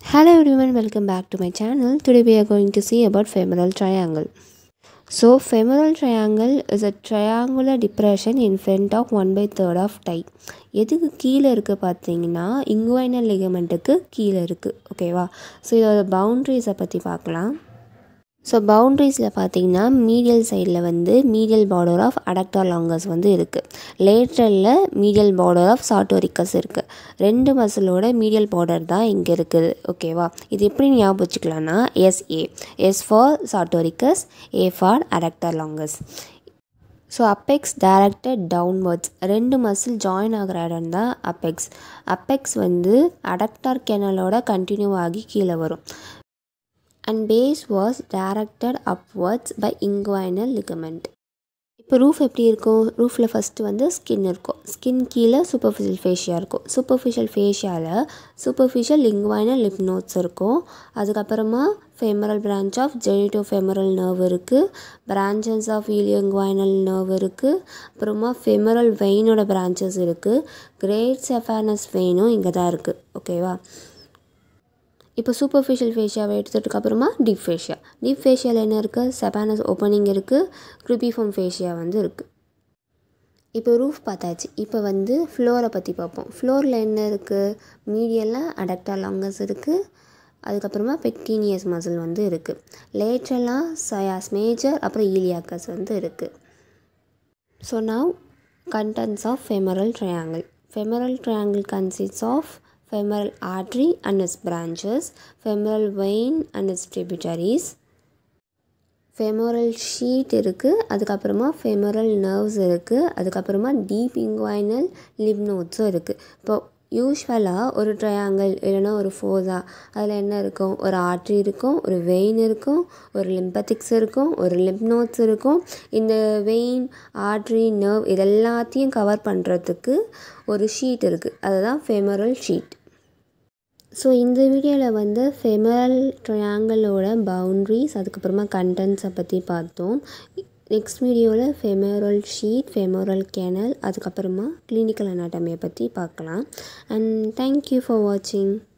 Hello everyone, welcome back to my channel. Today we are going to see about femoral triangle. So femoral triangle is a triangular depression in front of 1 by third of thigh. எதுக்கு கீழே இருக்குது பார்த்தீங்கன்னா inguinal லிகமெண்ட்டுக்கு கீழே இருக்குது ஓகேவா so இதோட பவுண்ட்ரிஸை பற்றி பார்க்கலாம் ஸோ பவுண்ட்ரிஸில் பார்த்தீங்கன்னா மீடியல் சைடில் வந்து medial border of adductor longus வந்து இருக்குது லேட்ரலில் மீடியல் பார்டர் ஆஃப் சாட்டோரிக்கஸ் இருக்குது ரெண்டு மசிலோட மீடியல் பார்டர் தான் இங்கே இருக்குது ஓகேவா இது எப்படி ஞாபகம் வச்சுக்கலாம்னா S A S for sartorius A for adductor longus so apex directed downwards ரெண்டு மசில் ஜாயின் ஆகிற இடம் தான் அப்பெக்ஸ் அப்பெக்ஸ் வந்து அடக்டார் கெனலோட கண்டினியூ ஆகி கீழே வரும் and base was directed upwards by inguinal ligament இப்போ ரூஃப் எப்படி இருக்கும் ரூஃபில் ஃபஸ்ட்டு வந்து ஸ்கின் இருக்கும் ஸ்கின் கீழே சூப்பர்ஃபிஷியல் ஃபேஷியா இருக்கும் சூப்பர்ஃபிஷியல் ஃபேஷியாவில் சூப்பர்ஃபிஷியல் லிங்குவைனல் லிப்னோட்ஸ் இருக்கும் அதுக்கப்புறமா femoral branch of genitofemoral nerve இருக்குது பிரான்ச்சஸ் ஆஃப் ஈலியங்குவைனல் நர்வ் இருக்குது அப்புறமா ஃபெமரல் வெயினோட பிரான்ச்சஸ் இருக்குது கிரேட் செஃபானஸ் வெயினும் இங்கே தான் இருக்குது ஓகேவா இப்போ சூப்பர்ஃபிஷியல் ஃபேஷியாவை எடுத்ததுக்கு அப்புறமா டீப் ஃபேஷியா டீப் ஃபேஷியாவில் என்ன இருக்குது செபானஸ் ஓப்பனிங் இருக்குது க்ரிபிஃபார்ம் ஃபேஷியா வந்து இருக்குது இப்போ ரூஃப் பார்த்தாச்சு இப்போ வந்து ஃப்ளோரை பற்றி பார்ப்போம் ஃப்ளோரில் என்ன இருக்குது மீடியெல்லாம் அடக்டா லாங்கஸ் இருக்குது அதுக்கப்புறமா பெக்டீனியஸ் மசில் வந்து இருக்குது லேட்ரலாக சயாஸ் மேஜர் அப்புறம் ஈலியாக்கஸ் வந்து இருக்குது so now contents of femoral triangle femoral triangle consist of femoral artery and its branches, femoral vein and its tributaries, femoral sheet இருக்குது அதுக்கப்புறமா femoral nerves இருக்குது அதுக்கப்புறமா டீப் இங்குவைனல் லிப் நோட்ஸும் இருக்குது இப்போ யூஸ்வலாக ஒரு ட்ரையாங்கிள் இல்லைன்னா ஒரு ஃபோஸா அதில் என்ன இருக்கும் ஒரு ஆர்ட்ரி இருக்கும் ஒரு வெயின் இருக்கும் ஒரு லிம்பத்திக்ஸ் இருக்கும் ஒரு லிப் நோட்ஸ் இருக்கும் இந்த வெயின் ஆர்ட்ரி நர்வ் இதெல்லாத்தையும் கவர் பண்ணுறதுக்கு ஒரு ஷீட் இருக்குது அதுதான் ஃபெமரல் ஷீட் ஸோ இந்த வீடியோவில் வந்து ஃபெமரல் ட்ரையாங்கிளோட பவுண்ட்ரிஸ் அதுக்கப்புறமா கண்டென்ட்ஸை பற்றி பார்த்தோம் நெக்ஸ்ட் வீடியோவில் ஃபெமரல் ஷீட் ஃபெமரல் கேனல் அதுக்கப்புறமா கிளினிக்கல் அனாட்டமியை பற்றி பார்க்கலாம் அண்ட் தேங்க்யூ ஃபார் வாட்சிங்